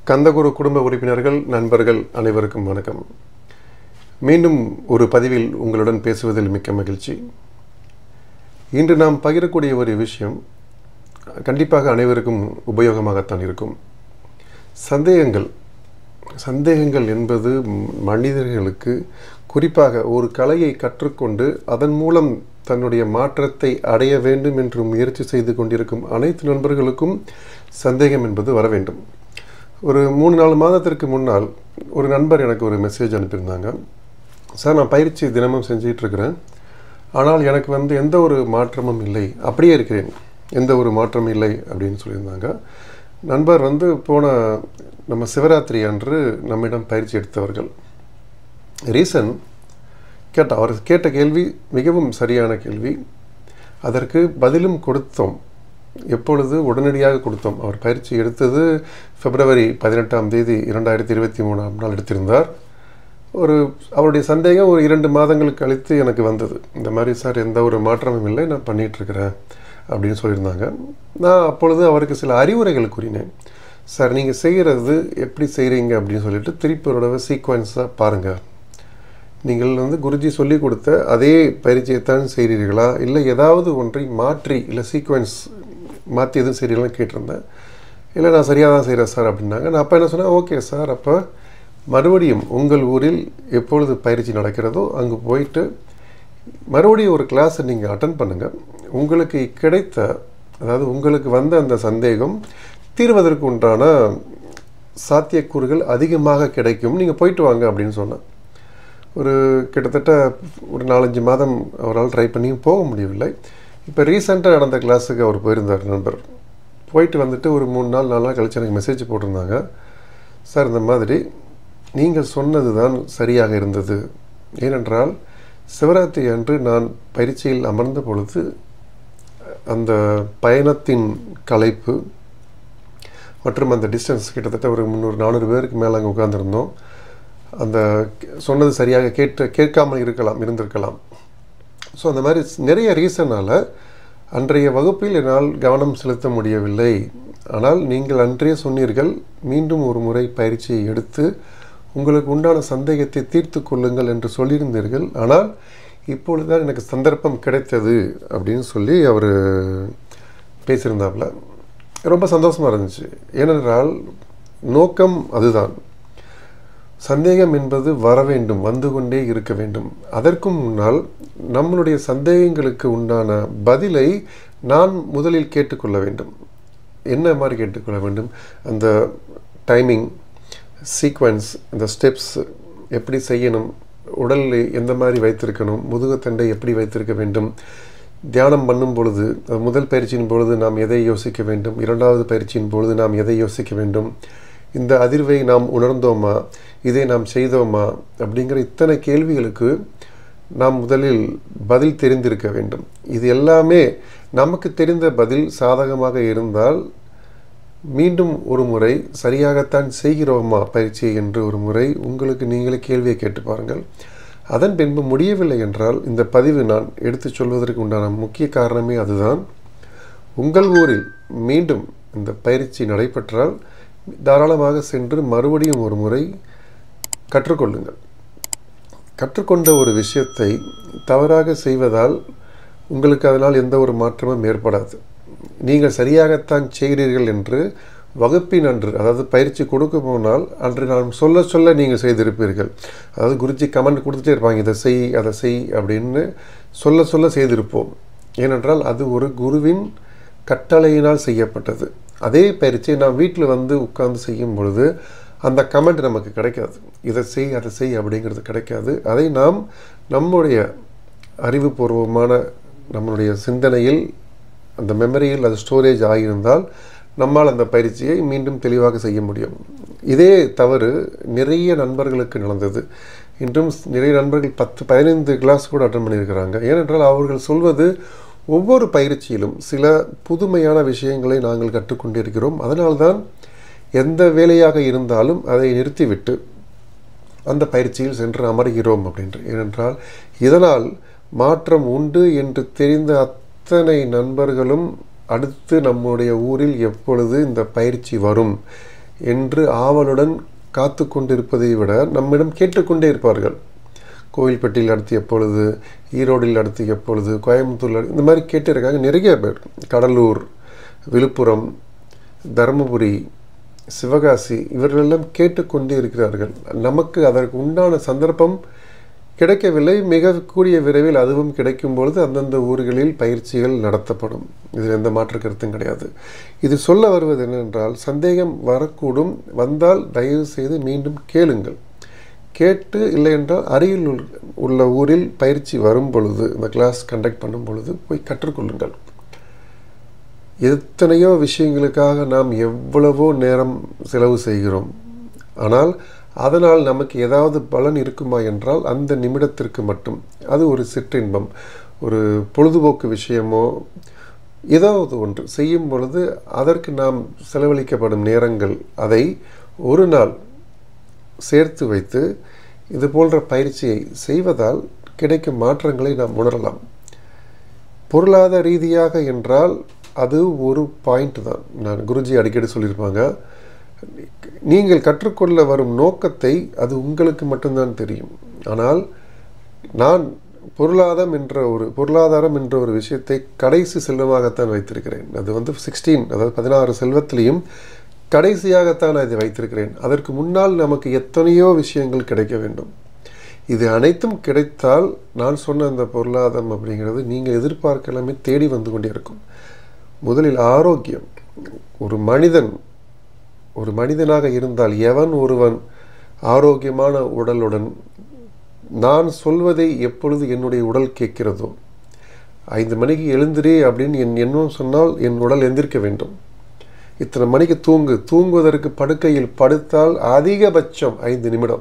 கந்தகுரு குடும்ப உறுப்பினர்கள் நண்பர்கள் அனைவருக்கும் வணக்கம் மீண்டும் ஒரு பதிவில் உங்களுடன் பேசுவதில் மிக்க மகிழ்ச்சி இன்று நாம் பகிரக்கூடிய ஒரு விஷயம் கண்டிப்பாக அனைவருக்கும் உபயோகமாகத்தான் இருக்கும் சந்தேகங்கள் சந்தேகங்கள் என்பது மனிதர்களுக்கு குறிப்பாக ஒரு கலையை கற்றுக்கொண்டு அதன் மூலம் தன்னுடைய மாற்றத்தை அடைய வேண்டும் என்று முயற்சி செய்து கொண்டிருக்கும் அனைத்து நண்பர்களுக்கும் சந்தேகம் என்பது வர வேண்டும் ஒரு மூணு நாலு மாதத்திற்கு முன்னால் ஒரு நண்பர் எனக்கு ஒரு மெசேஜ் அனுப்பியிருந்தாங்க சார் நான் பயிற்சி தினமும் செஞ்சிட்டு இருக்கிறேன் ஆனால் எனக்கு வந்து எந்த ஒரு மாற்றமும் இல்லை அப்படியே இருக்கிறேன் எந்த ஒரு மாற்றமும் இல்லை அப்படின்னு சொல்லியிருந்தாங்க நண்பர் வந்து போன நம்ம சிவராத்திரி அன்று நம்மிடம் பயிற்சி எடுத்தவர்கள் ரீசன் கேட்ட அவர் கேட்ட கேள்வி மிகவும் சரியான கேள்வி அதற்கு பதிலும் கொடுத்தோம் எப்பொழுது உடனடியாக கொடுத்தோம் அவர் பயிற்சி எடுத்தது பிப்ரவரி பதினெட்டாம் தேதி இரண்டாயிரத்தி இருபத்தி மூணாம் நாள் எடுத்திருந்தார் ஒரு அவருடைய சந்தேகம் ஒரு இரண்டு மாதங்கள் கழித்து எனக்கு வந்தது இந்த மாதிரி சார் எந்த ஒரு மாற்றமும் இல்லை நான் பண்ணிகிட்ருக்கிறேன் அப்படின்னு சொல்லியிருந்தாங்க நான் அப்பொழுது அவருக்கு சில அறிவுரைகள் கூறினேன் சார் நீங்கள் செய்கிறது எப்படி செய்கிறீங்க அப்படின்னு சொல்லிட்டு திருப்பி ஒரு தடவை சீக்வன்ஸாக பாருங்கள் நீங்கள் வந்து குருஜி சொல்லி கொடுத்த அதே பயிற்சியைத்தான் செய்கிறீர்களா இல்லை ஏதாவது ஒன்றை மாற்றி இல்லை சீக்வன்ஸ் மாற்றி எதுவும் செய்கிறீங்களான்னு கேட்டிருந்தேன் இல்லை நான் சரியாக தான் செய்கிறேன் சார் அப்படின்னாங்க நான் அப்போ என்ன சொன்னேன் ஓகே சார் அப்போ மறுபடியும் உங்கள் ஊரில் எப்பொழுது பயிற்சி நடக்கிறதோ அங்கே போயிட்டு மறுபடியும் ஒரு கிளாஸை நீங்கள் அட்டன் பண்ணுங்கள் உங்களுக்கு கிடைத்த அதாவது உங்களுக்கு வந்த அந்த சந்தேகம் தீர்வதற்கு உண்டான சாத்தியக்கூறுகள் அதிகமாக கிடைக்கும் நீங்கள் போயிட்டு வாங்க அப்படின்னு சொன்னேன் ஒரு கிட்டத்தட்ட ஒரு நாலஞ்சு மாதம் அவரால் ட்ரை பண்ணியும் போக முடியவில்லை இப்போ ரீசெண்டாக நடந்த கிளாஸுக்கு அவர் போயிருந்தார் நண்பர் போயிட்டு வந்துட்டு ஒரு மூணு நாள் நாலு நாள் கழிச்சு எனக்கு மெசேஜ் போட்டிருந்தாங்க சார் இந்த மாதிரி நீங்கள் சொன்னது தான் சரியாக இருந்தது ஏனென்றால் சிவராத்திரி அன்று நான் பயிற்சியில் அமர்ந்த பொழுது அந்த பயணத்தின் கலைப்பு மற்றும் அந்த டிஸ்டன்ஸ் கிட்டத்தட்ட ஒரு முந்நூறு நானூறு பேருக்கு மேலே அங்கே உட்காந்துருந்தோம் அந்த சொன்னது சரியாக கேட்டு கேட்காமல் இருக்கலாம் இருந்திருக்கலாம் ஸோ அந்த மாதிரி நிறைய ரீசனால் அன்றைய வகுப்பில் என்னால் கவனம் செலுத்த முடியவில்லை ஆனால் நீங்கள் அன்றைய சொன்னீர்கள் மீண்டும் ஒரு முறை பயிற்சியை எடுத்து உங்களுக்கு உண்டான சந்தேகத்தை தீர்த்து கொள்ளுங்கள் என்று சொல்லியிருந்தீர்கள் ஆனால் இப்பொழுதுதான் எனக்கு சந்தர்ப்பம் கிடைத்தது அப்படின்னு சொல்லி அவர் பேசியிருந்தாப்புல ரொம்ப சந்தோஷமாக இருந்துச்சு ஏனென்றால் நோக்கம் அதுதான் சந்தேகம் என்பது வர வேண்டும் வந்து கொண்டே இருக்க வேண்டும் அதற்கும் முன்னால் நம்மளுடைய சந்தேகங்களுக்கு உண்டான பதிலை நான் முதலில் கேட்டுக்கொள்ள வேண்டும் என்ன மாதிரி கேட்டுக்கொள்ள வேண்டும் அந்த டைமிங் சீக்வன்ஸ் இந்த ஸ்டெப்ஸ் எப்படி செய்யணும் உடல் எந்த மாதிரி வைத்திருக்கணும் முதுகுத்தண்டை எப்படி வைத்திருக்க வேண்டும் தியானம் பண்ணும் பொழுது முதல் பயிற்சியின் பொழுது நாம் எதை யோசிக்க வேண்டும் இரண்டாவது பயிற்சியின் பொழுது நாம் எதை யோசிக்க வேண்டும் இந்த அதிர்வை நாம் உணர்ந்தோமா இதை நாம் செய்தோமா அப்படிங்கிற இத்தனை கேள்விகளுக்கு நாம் முதலில் பதில் தெரிந்திருக்க வேண்டும் இது எல்லாமே நமக்கு தெரிந்த பதில் சாதகமாக இருந்தால் மீண்டும் ஒரு முறை சரியாகத்தான் செய்கிறோமா பயிற்சி என்று ஒரு முறை உங்களுக்கு நீங்களே கேள்வியை கேட்டு பாருங்கள் அதன் பின்பு முடியவில்லை என்றால் இந்த பதிவு நான் எடுத்துச் சொல்வதற்கு உண்டான முக்கிய காரணமே அதுதான் உங்கள் ஊரில் மீண்டும் இந்த பயிற்சி நடைபெற்றால் தாராளமாக சென்று மறுபடியும் ஒரு முறை கற்றுக்கொள்ளுங்கள் கற்றுக்கொண்ட ஒரு விஷயத்தை தவறாக செய்வதால் உங்களுக்கு அதனால் எந்த ஒரு மாற்றமும் ஏற்படாது நீங்கள் சரியாகத்தான் செய்கிறீர்கள் என்று வகுப்பின் அன்று அதாவது பயிற்சி கொடுக்க போனால் அன்று நான் சொல்ல சொல்ல நீங்கள் செய்திருப்பீர்கள் அதாவது குருஜி கமெண்ட் கொடுத்துட்டே இருப்பாங்க இதை செய் அதை செய் அப்படின்னு சொல்ல சொல்ல செய்திருப்போம் ஏனென்றால் அது ஒரு குருவின் கட்டளையினால் செய்யப்பட்டது அதே பயிற்சியை நான் வீட்டில் வந்து உட்கார்ந்து செய்யும் பொழுது அந்த கமெண்ட் நமக்கு கிடைக்காது இதை செய் அதை செய் அப்படிங்கிறது கிடைக்காது அதை நாம் நம்முடைய அறிவுபூர்வமான நம்மளுடைய சிந்தனையில் அந்த மெமரியில் அது ஸ்டோரேஜ் ஆகியிருந்தால் நம்மால் அந்த பயிற்சியை மீண்டும் தெளிவாக செய்ய முடியும் இதே தவறு நிறைய நண்பர்களுக்கு நடந்தது இன்றும் நிறைய நண்பர்கள் பத்து பதினைந்து கிளாஸ் கூட அட்டன் பண்ணியிருக்கிறாங்க ஏனென்றால் அவர்கள் சொல்வது ஒவ்வொரு பயிற்சியிலும் சில புதுமையான விஷயங்களை நாங்கள் கற்றுக்கொண்டிருக்கிறோம் அதனால்தான் எந்த வேலையாக இருந்தாலும் அதை நிறுத்திவிட்டு அந்த பயிற்சியில் சென்று அமர்கிறோம் அப்படின்று ஏனென்றால் இதனால் மாற்றம் உண்டு என்று தெரிந்த அத்தனை நண்பர்களும் அடுத்து நம்முடைய ஊரில் எப்பொழுது இந்த பயிற்சி வரும் என்று ஆவலுடன் காத்து கொண்டிருப்பதை விட நம்மிடம் கேட்டுக்கொண்டே இருப்பார்கள் கோவில்பட்டியில் அடுத்து எப்பொழுது ஈரோடில் அடுத்து எப்பொழுது கோயம்புத்தூரில் இந்த மாதிரி கேட்டிருக்காங்க நிறைய பேர் கடலூர் விழுப்புரம் தருமபுரி சிவகாசி இவர்களெல்லாம் கேட்டுக்கொண்டே இருக்கிறார்கள் நமக்கு அதற்கு உண்டான சந்தர்ப்பம் கிடைக்கவில்லை மிக கூடிய விரைவில் அதுவும் கிடைக்கும் பொழுது அந்தந்த ஊர்களில் பயிற்சிகள் நடத்தப்படும் இதில் எந்த மாற்று கருத்தும் கிடையாது இது சொல்ல வருவது என்னென்றால் சந்தேகம் வரக்கூடும் வந்தால் தயவு செய்து மீண்டும் கேளுங்கள் கேட்டு இல்லை என்றால் அருகில் உள்ள ஊரில் பயிற்சி வரும் பொழுது இந்த கிளாஸ் கண்டக்ட் பண்ணும் பொழுது போய் கற்றுக்கொள்ளுங்கள் எத்தனையோ விஷயங்களுக்காக நாம் எவ்வளவோ நேரம் செலவு செய்கிறோம் ஆனால் அதனால் நமக்கு ஏதாவது பலன் இருக்குமா என்றால் அந்த நிமிடத்திற்கு மட்டும் அது ஒரு சிற்றின்பம் ஒரு பொழுதுபோக்கு விஷயமோ ஏதாவது ஒன்று செய்யும் பொழுது அதற்கு நாம் செலவழிக்கப்படும் நேரங்கள் அதை ஒரு நாள் சேர்த்து வைத்து இது போன்ற பயிற்சியை செய்வதால் கிடைக்கும் மாற்றங்களை நாம் உணரலாம் பொருளாதார ரீதியாக என்றால் அது ஒரு பாயிண்ட் தான் நான் குருஜி அடிக்கடி சொல்லியிருப்பாங்க நீங்கள் கற்றுக்கொள்ள வரும் நோக்கத்தை அது உங்களுக்கு மட்டும்தான் தெரியும் ஆனால் நான் பொருளாதாரம் என்ற ஒரு பொருளாதாரம் என்ற ஒரு விஷயத்தை கடைசி செல்வமாகத்தான் வைத்திருக்கிறேன் அது வந்து சிக்ஸ்டீன் அதாவது பதினாறு செல்வத்திலையும் கடைசியாகத்தான் நான் இதை வைத்திருக்கிறேன் அதற்கு முன்னால் நமக்கு எத்தனையோ விஷயங்கள் கிடைக்க வேண்டும் இது அனைத்தும் கிடைத்தால் நான் சொன்ன அந்த பொருளாதாரம் அப்படிங்கிறது நீங்கள் எதிர்பார்க்க எல்லாமே தேடி வந்து கொண்டே இருக்கும் முதலில் ஆரோக்கியம் ஒரு மனிதன் ஒரு மனிதனாக இருந்தால் எவன் ஒருவன் ஆரோக்கியமான உடலுடன் நான் சொல்வதை எப்பொழுது என்னுடைய உடல் கேட்கிறதோ ஐந்து மணிக்கு எழுந்திரே அப்படின்னு என் எண்ணம் சொன்னால் என் உடல் எந்திரிக்க வேண்டும் இத்தனை மணிக்கு தூங்கு தூங்குவதற்கு படுக்கையில் படுத்தால் அதிகபட்சம் ஐந்து நிமிடம்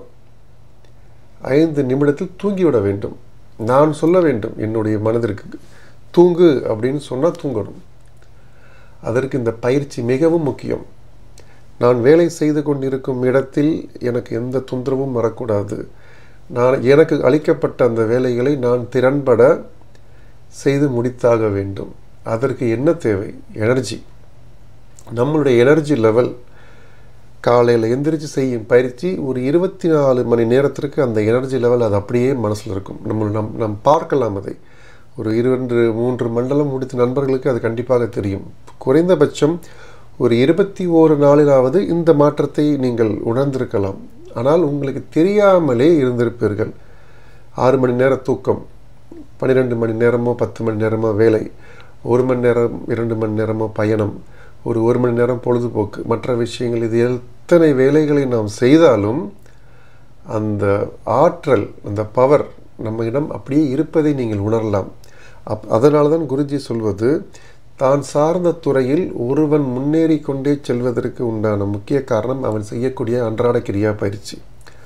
ஐந்து நிமிடத்தில் தூங்கிவிட வேண்டும் நான் சொல்ல வேண்டும் என்னுடைய மனதிற்கு தூங்கு அப்படின்னு சொன்னால் தூங்கணும் அதற்கு இந்த பயிற்சி மிகவும் முக்கியம் நான் வேலை செய்து கொண்டிருக்கும் இடத்தில் எனக்கு எந்த தொந்தரவும் வரக்கூடாது நான் எனக்கு அளிக்கப்பட்ட அந்த வேலைகளை நான் திறன்பட செய்து முடித்தாக வேண்டும் அதற்கு என்ன தேவை எனர்ஜி நம்மளுடைய எனர்ஜி லெவல் காலையில் எந்திரிச்சு செய்யும் பயிற்சி ஒரு இருபத்தி நாலு மணி நேரத்திற்கு அந்த எனர்ஜி லெவல் அது அப்படியே மனசில் இருக்கும் நம்ம நம் நம் பார்க்கலாம் அதை ஒரு இரண்டு மூன்று மண்டலம் முடித்த நண்பர்களுக்கு அது கண்டிப்பாக தெரியும் குறைந்தபட்சம் ஒரு இருபத்தி ஓரு நாளிலாவது இந்த மாற்றத்தை நீங்கள் உணர்ந்திருக்கலாம் ஆனால் உங்களுக்கு தெரியாமலே இருந்திருப்பீர்கள் ஆறு மணி நேர தூக்கம் பன்னிரெண்டு மணி நேரமோ பத்து மணி நேரமோ வேலை ஒரு மணி நேரம் இரண்டு மணி நேரமோ பயணம் ஒரு ஒரு மணி நேரம் பொழுதுபோக்கு மற்ற விஷயங்கள் இது எத்தனை வேலைகளை நாம் செய்தாலும் அந்த ஆற்றல் அந்த பவர் நம்மிடம் அப்படியே இருப்பதை நீங்கள் உணரலாம் அப் அதனால தான் குருஜி சொல்வது தான் சார்ந்த துறையில் ஒருவன் முன்னேறி கொண்டே செல்வதற்கு உண்டான முக்கிய காரணம் அவன் செய்யக்கூடிய அன்றாட கிரியா பயிற்சி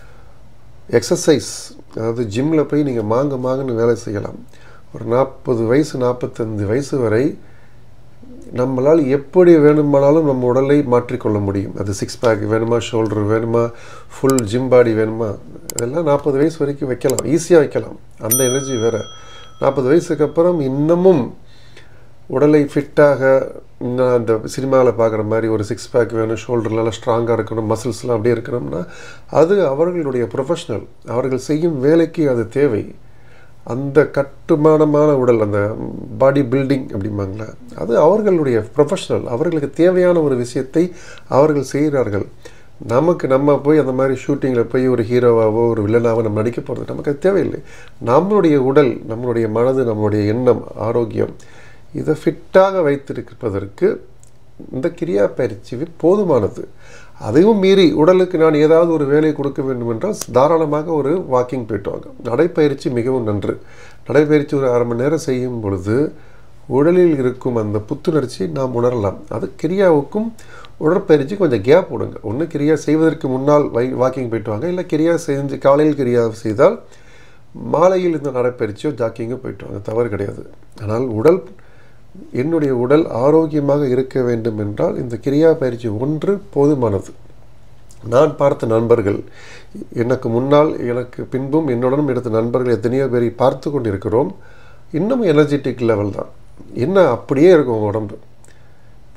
எக்ஸசைஸ் அதாவது ஜிம்மில் போய் நீங்கள் மாங்க மாங்கன்னு வேலை செய்யலாம் ஒரு நாற்பது வயசு நாற்பத்தஞ்சு வயசு வரை நம்மளால் எப்படி வேணுமானாலும் நம்ம உடலை மாற்றிக்கொள்ள முடியும் அது சிக்ஸ் பேக் வேணுமா ஷோல்டர் வேணுமா ஃபுல் ஜிம் பாடி வேணுமா இதெல்லாம் நாற்பது வயசு வரைக்கும் வைக்கலாம் ஈஸியாக வைக்கலாம் அந்த எனர்ஜி வேறு நாற்பது வயசுக்கு அப்புறம் இன்னமும் உடலை ஃபிட்டாக இன்னும் அந்த சினிமாவில் பார்க்குற மாதிரி ஒரு சிக்ஸ் பேக் வேணும் ஷோல்டர்லாம் ஸ்ட்ராங்காக இருக்கணும் மசில்ஸ்லாம் அப்படியே இருக்கணும்னா அது அவர்களுடைய ப்ரொஃபஷ்னல் அவர்கள் செய்யும் வேலைக்கு அது தேவை அந்த கட்டுமானமான உடல் அந்த பாடி பில்டிங் அப்படிம்பாங்களே அது அவர்களுடைய ப்ரொஃபஷ்னல் அவர்களுக்கு தேவையான ஒரு விஷயத்தை அவர்கள் செய்கிறார்கள் நமக்கு நம்ம போய் அந்த மாதிரி ஷூட்டிங்கில் போய் ஒரு ஹீரோவாவோ ஒரு வில்லனாவோ நம்ம நடிக்க போகிறது நமக்கு அது தேவையில்லை நம்மளுடைய உடல் நம்மளுடைய மனது நம்மளுடைய எண்ணம் ஆரோக்கியம் இதை ஃபிட்டாக வைத்திருப்பதற்கு இந்த கிரியா பயிற்சி போதுமானது அதையும் மீறி உடலுக்கு நான் ஏதாவது ஒரு வேலை கொடுக்க வேண்டும் என்றால் தாராளமாக ஒரு வாக்கிங் போயிட்டு வாங்க நடைப்பயிற்சி மிகவும் நன்று நடைப்பயிற்சி ஒரு அரை மணி நேரம் செய்யும் பொழுது உடலில் இருக்கும் அந்த புத்துணர்ச்சியை நாம் உணரலாம் அது கிரியாவுக்கும் உடற்பயிற்சி கொஞ்சம் கேப் விடுங்க ஒன்று கிரியா செய்வதற்கு முன்னால் வை வாக்கிங் போயிட்டு வாங்க இல்லை கிரியா செஞ்சு காலையில் கிரியா செய்தால் மாலையில் இந்த நடைப்பயிற்சியோ ஜாக்கிங்கோ போயிட்டு வாங்க தவறு கிடையாது ஆனால் உடல் என்னுடைய உடல் ஆரோக்கியமாக இருக்க வேண்டும் என்றால் இந்த கிரியா பயிற்சி ஒன்று போதுமானது நான் பார்த்த நண்பர்கள் எனக்கு முன்னால் எனக்கு பின்பும் என்னுடனும் எடுத்த நண்பர்கள் எத்தனையோ பேரை பார்த்து கொண்டிருக்கிறோம் இன்னும் எனர்ஜெட்டிக் லெவல் தான் என்ன அப்படியே இருக்கும் உடம்பு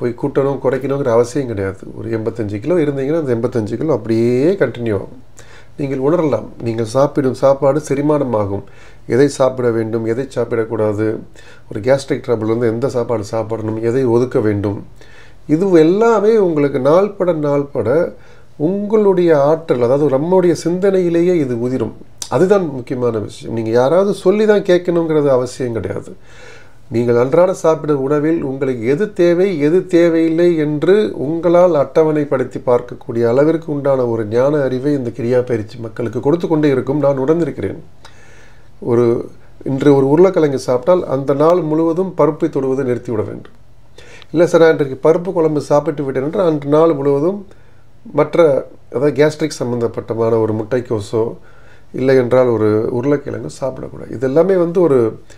போய் கூட்டணும் குறைக்கணுங்கிற அவசியம் கிடையாது ஒரு எண்பத்தஞ்சு கிலோ இருந்தீங்கன்னா அந்த எண்பத்தஞ்சு கிலோ அப்படியே கண்டினியூ ஆகும் நீங்கள் உணரலாம் நீங்கள் சாப்பிடும் சாப்பாடு செரிமானமாகும் எதை சாப்பிட வேண்டும் எதை சாப்பிடக்கூடாது ஒரு கேஸ்ட்ரிக் ட்ரபிள் வந்து எந்த சாப்பாடு சாப்பிடணும் எதை ஒதுக்க வேண்டும் இது எல்லாமே உங்களுக்கு நாள்பட நாள்பட உங்களுடைய ஆற்றல் அதாவது நம்முடைய சிந்தனையிலேயே இது உதிரும் அதுதான் முக்கியமான விஷயம் நீங்கள் யாராவது சொல்லி தான் கேட்கணுங்கிறது அவசியம் கிடையாது நீங்கள் அன்றாட சாப்பிடும் உணவில் உங்களுக்கு எது தேவை எது தேவையில்லை என்று உங்களால் அட்டவணைப்படுத்தி பார்க்கக்கூடிய அளவிற்கு உண்டான ஒரு ஞான அறிவை இந்த கிரியா பயிற்சி மக்களுக்கு கொடுத்து கொண்டே இருக்கும் நான் உணர்ந்திருக்கிறேன் ஒரு இன்று ஒரு உருளைக்கிழங்கு சாப்பிட்டால் அந்த நாள் முழுவதும் பருப்பை தொடுவதை நிறுத்திவிட வேண்டும் இல்லை சார் நான் இன்றைக்கு பருப்பு குழம்பு சாப்பிட்டு விட்டேன் என்றால் அன்று நாள் முழுவதும் மற்ற அதாவது கேஸ்ட்ரிக் சம்மந்தப்பட்டமான ஒரு முட்டைக்கோஸோ இல்லை என்றால் ஒரு உருளைக்கிழங்கு சாப்பிடக்கூடாது இது எல்லாமே வந்து ஒரு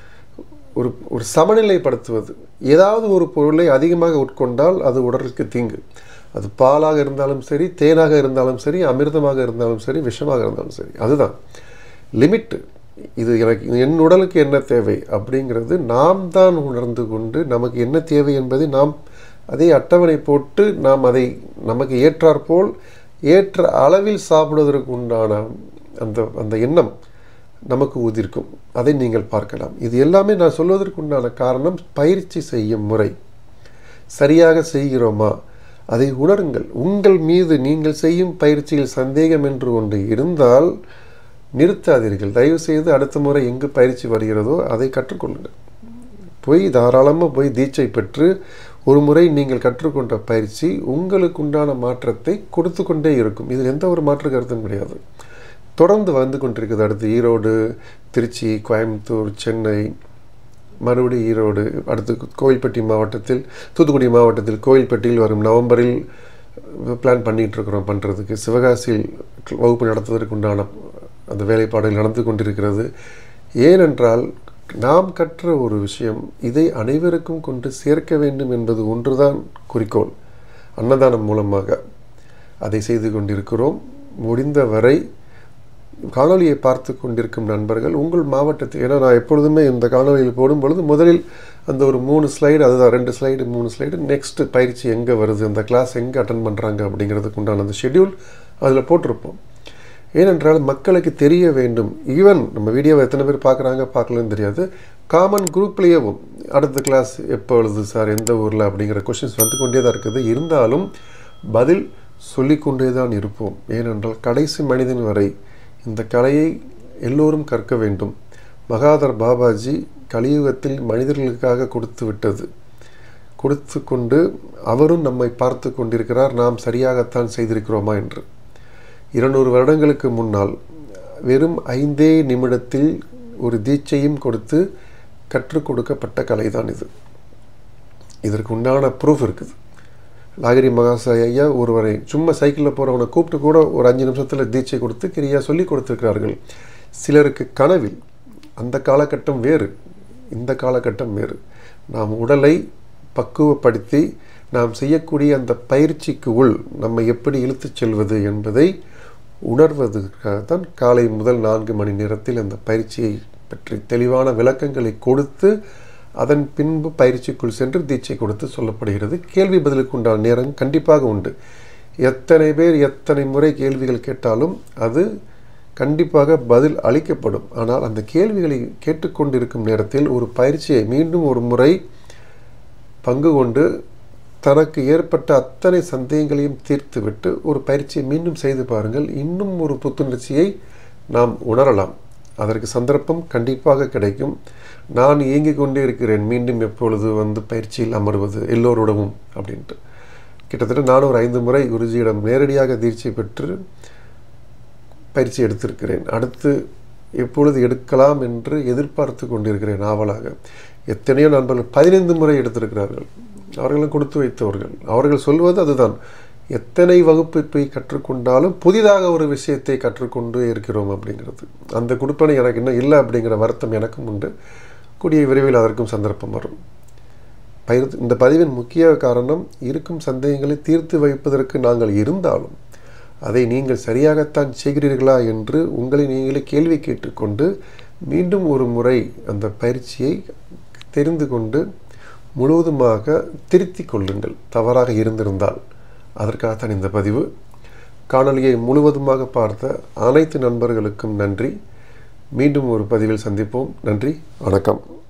ஒரு ஒரு சமநிலைப்படுத்துவது ஏதாவது ஒரு பொருளை அதிகமாக உட்கொண்டால் அது உடலுக்கு தீங்கு அது பாலாக இருந்தாலும் சரி தேனாக இருந்தாலும் சரி அமிர்தமாக இருந்தாலும் சரி விஷமாக இருந்தாலும் சரி அதுதான் லிமிட்டு இது எனக்கு என் உடலுக்கு என்ன தேவை அப்படிங்கிறது நாம் தான் உணர்ந்து கொண்டு நமக்கு என்ன தேவை என்பதை நாம் அதை அட்டவணை போட்டு நாம் அதை நமக்கு ஏற்றாற்போல் ஏற்ற அளவில் சாப்பிடுவதற்கு உண்டான அந்த அந்த எண்ணம் நமக்கு உதிர்க்கும் அதை நீங்கள் பார்க்கலாம் இது எல்லாமே நான் சொல்வதற்கு உண்டான காரணம் பயிற்சி செய்யும் முறை சரியாக செய்கிறோமா அதை உணருங்கள் உங்கள் மீது நீங்கள் செய்யும் பயிற்சியில் சந்தேகம் என்று ஒன்று இருந்தால் நிறுத்தாதீர்கள் தயவு செய்து அடுத்த முறை எங்கு பயிற்சி வருகிறதோ அதை கற்றுக்கொள்ளுங்கள் போய் தாராளமாக போய் தீட்சை பெற்று ஒரு முறை நீங்கள் கற்றுக்கொண்ட பயிற்சி உங்களுக்கு உண்டான மாற்றத்தை கொடுத்து கொண்டே இருக்கும் இதில் எந்த ஒரு மாற்று கருத்தும் கிடையாது தொடர்ந்து வந்து கொண்டிருக்குது அடுத்து ஈரோடு திருச்சி கோயம்புத்தூர் சென்னை மறுபடியும் ஈரோடு அடுத்து கோவில்பட்டி மாவட்டத்தில் தூத்துக்குடி மாவட்டத்தில் கோவில்பட்டியில் வரும் நவம்பரில் பிளான் பண்ணிகிட்டு இருக்கிறோம் பண்ணுறதுக்கு சிவகாசியில் வகுப்பு நடத்துவதற்கு உண்டான அந்த வேலைப்பாடுகள் நடந்து கொண்டிருக்கிறது ஏனென்றால் நாம் கற்ற ஒரு விஷயம் இதை அனைவருக்கும் கொண்டு சேர்க்க வேண்டும் என்பது ஒன்றுதான் குறிக்கோள் அன்னதானம் மூலமாக அதை செய்து கொண்டிருக்கிறோம் முடிந்த வரை காணொலியை பார்த்து கொண்டிருக்கும் நண்பர்கள் உங்கள் மாவட்டத்தில் ஏன்னா நான் எப்பொழுதுமே இந்த காணொலியில் போடும் பொழுது முதலில் அந்த ஒரு மூணு ஸ்லைடு அதுதான் ரெண்டு ஸ்லைடு மூணு ஸ்லைடு நெக்ஸ்ட் பயிற்சி எங்கே வருது அந்த கிளாஸ் எங்கே அட்டன் பண்ணுறாங்க அப்படிங்கிறதுக்கு உண்டான அந்த ஷெட்யூல் அதில் போட்டிருப்போம் ஏனென்றால் மக்களுக்கு தெரிய வேண்டும் ஈவன் நம்ம வீடியோவை எத்தனை பேர் பார்க்குறாங்க பார்க்கலன்னு தெரியாது காமன் குரூப்லேயேவும் அடுத்த கிளாஸ் எப்போ எழுது சார் எந்த ஊரில் அப்படிங்கிற கொஷின்ஸ் வந்து கொண்டே தான் இருக்குது இருந்தாலும் பதில் சொல்லிக்கொண்டே தான் இருப்போம் ஏனென்றால் கடைசி மனிதன் வரை இந்த கலையை எல்லோரும் கற்க வேண்டும் மகாதர் பாபாஜி கலியுகத்தில் மனிதர்களுக்காக கொடுத்து விட்டது கொடுத்து கொண்டு அவரும் நம்மை பார்த்து கொண்டிருக்கிறார் நாம் சரியாகத்தான் செய்திருக்கிறோமா என்று இருநூறு வருடங்களுக்கு முன்னால் வெறும் ஐந்தே நிமிடத்தில் ஒரு தீட்சையும் கொடுத்து கற்றுக் கொடுக்கப்பட்ட கலை தான் இது இதற்கு உண்டான ப்ரூஃப் இருக்குது லாகிரி மகாசாய் ஐயா ஒருவரை சும்மா சைக்கிளில் போகிறவனை கூப்பிட்டு கூட ஒரு அஞ்சு நிமிஷத்தில் தீட்சை கொடுத்து கிரியா சொல்லி கொடுத்துருக்கிறார்கள் சிலருக்கு கனவில் அந்த காலகட்டம் வேறு இந்த காலகட்டம் வேறு நாம் உடலை பக்குவப்படுத்தி நாம் செய்யக்கூடிய அந்த பயிற்சிக்கு உள் நம்மை எப்படி இழுத்துச் செல்வது என்பதை உணர்வதற்காகத்தான் காலை முதல் நான்கு மணி நேரத்தில் அந்த பயிற்சியை பற்றி தெளிவான விளக்கங்களை கொடுத்து அதன் பின்பு பயிற்சிக்குள் சென்று தீட்சை கொடுத்து சொல்லப்படுகிறது கேள்வி பதிலுக்கு உண்டான நேரம் கண்டிப்பாக உண்டு எத்தனை பேர் எத்தனை முறை கேள்விகள் கேட்டாலும் அது கண்டிப்பாக பதில் அளிக்கப்படும் ஆனால் அந்த கேள்விகளை கேட்டுக்கொண்டிருக்கும் நேரத்தில் ஒரு பயிற்சியை மீண்டும் ஒரு முறை பங்கு கொண்டு தனக்கு ஏற்பட்ட அத்தனை சந்தேகங்களையும் தீர்த்துவிட்டு ஒரு பயிற்சியை மீண்டும் செய்து பாருங்கள் இன்னும் ஒரு புத்துணர்ச்சியை நாம் உணரலாம் அதற்கு சந்தர்ப்பம் கண்டிப்பாக கிடைக்கும் நான் இயங்கிக் கொண்டே இருக்கிறேன் மீண்டும் எப்பொழுது வந்து பயிற்சியில் அமர்வது எல்லோரோடவும் அப்படின்ட்டு கிட்டத்தட்ட நான் ஒரு ஐந்து முறை குருஜியிடம் நேரடியாக தீட்சை பெற்று பயிற்சி எடுத்திருக்கிறேன் அடுத்து எப்பொழுது எடுக்கலாம் என்று எதிர்பார்த்து கொண்டிருக்கிறேன் ஆவலாக எத்தனையோ நண்பர்கள் பதினைந்து முறை எடுத்திருக்கிறார்கள் அவர்களும் கொடுத்து வைத்தவர்கள் அவர்கள் சொல்வது அதுதான் எத்தனை வகுப்பை போய் கற்றுக்கொண்டாலும் புதிதாக ஒரு விஷயத்தை கற்றுக்கொண்டு இருக்கிறோம் அப்படிங்கிறது அந்த கொடுப்பனை எனக்கு இன்னும் இல்லை அப்படிங்கிற வருத்தம் எனக்கும் உண்டு கூடிய விரைவில் அதற்கும் சந்தர்ப்பம் வரும் பயிர் இந்த பதிவின் முக்கிய காரணம் இருக்கும் சந்தேகங்களை தீர்த்து வைப்பதற்கு நாங்கள் இருந்தாலும் அதை நீங்கள் சரியாகத்தான் செய்கிறீர்களா என்று உங்களை நீங்களே கேள்வி கேட்டுக்கொண்டு மீண்டும் ஒரு முறை அந்த பயிற்சியை தெரிந்து கொண்டு முழுவதுமாக திருத்திக் கொள்ளுங்கள் தவறாக இருந்திருந்தால் அதற்காகத்தான் இந்த பதிவு காணொலியை முழுவதுமாக பார்த்த அனைத்து நண்பர்களுக்கும் நன்றி மீண்டும் ஒரு பதிவில் சந்திப்போம் நன்றி வணக்கம்